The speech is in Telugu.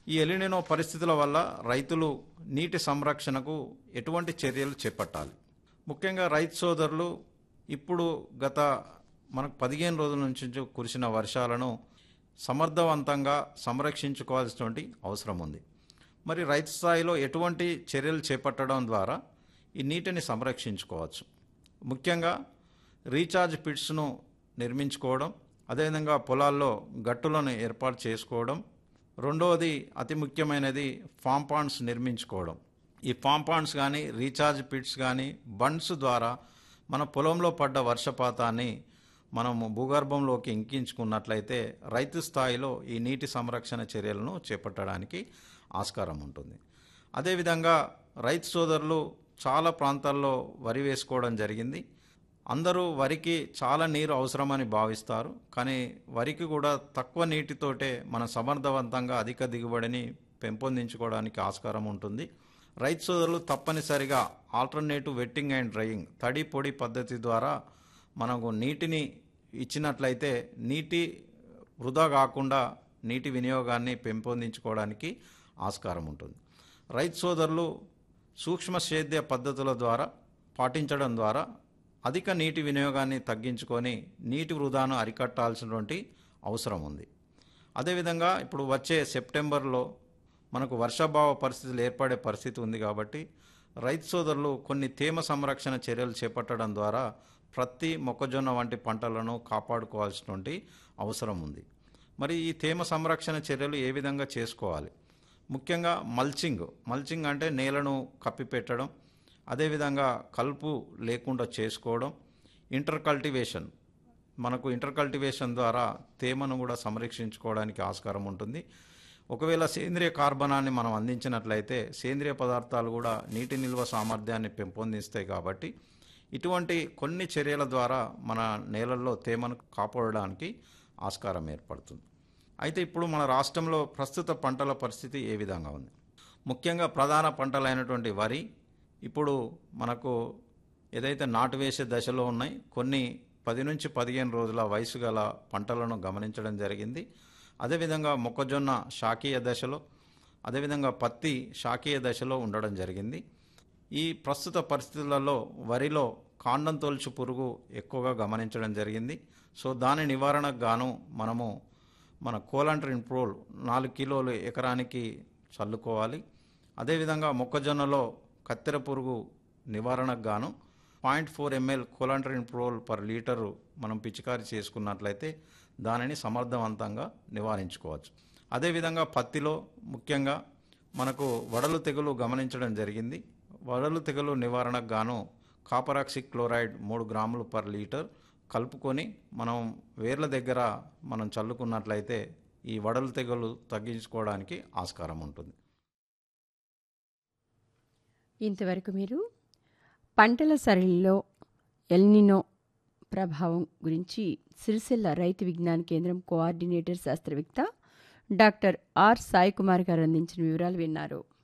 ఈ ఎలినినో పరిస్థితుల వల్ల రైతులు నీటి సంరక్షణకు ఎటువంటి చర్యలు చేపట్టాలి ముఖ్యంగా రైతు సోదరులు ఇప్పుడు గత మనకు పదిహేను రోజుల నుంచి కురిసిన వర్షాలను సమర్థవంతంగా సంరక్షించుకోవాల్సినటువంటి అవసరం ఉంది మరి రైతు స్థాయిలో ఎటువంటి చర్యలు చేపట్టడం ద్వారా ఈ నీటిని సంరక్షించుకోవచ్చు ముఖ్యంగా రీఛార్జ్ పిట్స్ను నిర్మించుకోవడం అదేవిధంగా పొలాల్లో గట్టులను ఏర్పాటు చేసుకోవడం రెండవది అతి ముఖ్యమైనది ఫామ్ పాండ్స్ నిర్మించుకోవడం ఈ ఫామ్ పాండ్స్ కానీ రీఛార్జ్ పిట్స్ కానీ బండ్స్ ద్వారా మన పొలంలో పడ్డ వర్షపాతాన్ని మనము భూగర్భంలోకి ఇంకించుకున్నట్లయితే రైతు స్థాయిలో ఈ నీటి సంరక్షణ చర్యలను చేపట్టడానికి ఆస్కారం ఉంటుంది అదేవిధంగా రైతు సోదరులు చాలా ప్రాంతాల్లో వరి వేసుకోవడం జరిగింది అందరూ వరికి చాలా నీరు అవసరమని భావిస్తారు కానీ వరికి కూడా తక్కువ నీటితోటే మన సమర్థవంతంగా అధిక దిగుబడిని పెంపొందించుకోవడానికి ఆస్కారం ఉంటుంది రైతు సోదరులు తప్పనిసరిగా ఆల్టర్నేటివ్ వెట్టింగ్ అండ్ డ్రైయింగ్ తడి పొడి పద్ధతి ద్వారా మనకు నీటిని ఇచ్చినట్లయితే నీటి వృధా కాకుండా నీటి వినియోగాన్ని పెంపొందించుకోవడానికి ఆస్కారం ఉంటుంది రైతు సోదరులు సూక్ష్మ సేద్య పద్ధతుల ద్వారా పాటించడం ద్వారా అధిక నీటి వినియోగాన్ని తగ్గించుకొని నీటి వృధాను అరికట్టాల్సినటువంటి అవసరం ఉంది అదేవిధంగా ఇప్పుడు వచ్చే సెప్టెంబర్లో మనకు వర్షాభావ పరిస్థితులు ఏర్పడే పరిస్థితి ఉంది కాబట్టి రైతు సోదరులు కొన్ని తేమ సంరక్షణ చర్యలు చేపట్టడం ద్వారా ప్రతి మొక్కజొన్న వంటి పంటలను కాపాడుకోవాల్సినటువంటి అవసరం ఉంది మరి ఈ తేమ సంరక్షణ చర్యలు ఏ విధంగా చేసుకోవాలి ముఖ్యంగా మల్చింగ్ మల్చింగ్ అంటే నేలను కప్పిపెట్టడం అదేవిధంగా కలుపు లేకుండా చేసుకోవడం ఇంటర్ కల్టివేషన్ మనకు ఇంటర్ కల్టివేషన్ ద్వారా తేమను కూడా సంరక్షించుకోవడానికి ఆస్కారం ఉంటుంది ఒకవేళ సేంద్రియ కార్బనాన్ని మనం అందించినట్లయితే సేంద్రియ పదార్థాలు కూడా నీటి నిల్వ సామర్థ్యాన్ని పెంపొందిస్తాయి కాబట్టి ఇటువంటి కొన్ని చర్యల ద్వారా మన నేలల్లో తేమను కాపాడడానికి ఆస్కారం ఏర్పడుతుంది అయితే ఇప్పుడు మన రాష్ట్రంలో ప్రస్తుత పంటల పరిస్థితి ఏ విధంగా ఉంది ముఖ్యంగా ప్రధాన పంటలైనటువంటి వరి ఇప్పుడు మనకు ఏదైతే నాటు వేసే దశలో ఉన్నాయి కొన్ని పది నుంచి పదిహేను రోజుల వయసు గల పంటలను గమనించడం జరిగింది అదేవిధంగా మొక్కజొన్న శాకీయ దశలో అదేవిధంగా పత్తి శాకీయ దశలో ఉండడం జరిగింది ఈ ప్రస్తుత పరిస్థితులలో వరిలో కాండం తొలుచు పురుగు ఎక్కువగా గమనించడం జరిగింది సో దాని నివారణకు గాను మనము మన కోలాంట్రిన్ ప్రోల్ నాలుగు కిలోలు ఎకరానికి చల్లుకోవాలి అదేవిధంగా మొక్కజొన్నలో కత్తెర పురుగు నివారణకు గాను point four ML chlorantraniliprole per litre మనం పిచికారి చేసుకున్నట్లయితే దానిని సమర్థవంతంగా నివారించుకోవచ్చు అదేవిధంగా పత్తిలో ముఖ్యంగా మనకు వడలు తెగులు గమనించడం జరిగింది వడలు తెగులు నివారణకు గాను కాపరాక్సిక్ క్లోరైడ్ మూడు గ్రాములు పర్ లీటర్ కలుపుకొని మనం వేర్ల దగ్గర మనం చల్లుకున్నట్లయితే ఈ వడలు తెగులు తగ్గించుకోవడానికి ఆస్కారం ఉంటుంది ఇంతవరకు మీరు పంటల సరళిలో ఎల్నినో ప్రభావం గురించి సిరిసిల్ల రైతు విజ్ఞాన కేంద్రం కోఆర్డినేటర్ శాస్త్రవేత్త డాక్టర్ ఆర్ సాయి కుమార్ గారు అందించిన వివరాలు విన్నారు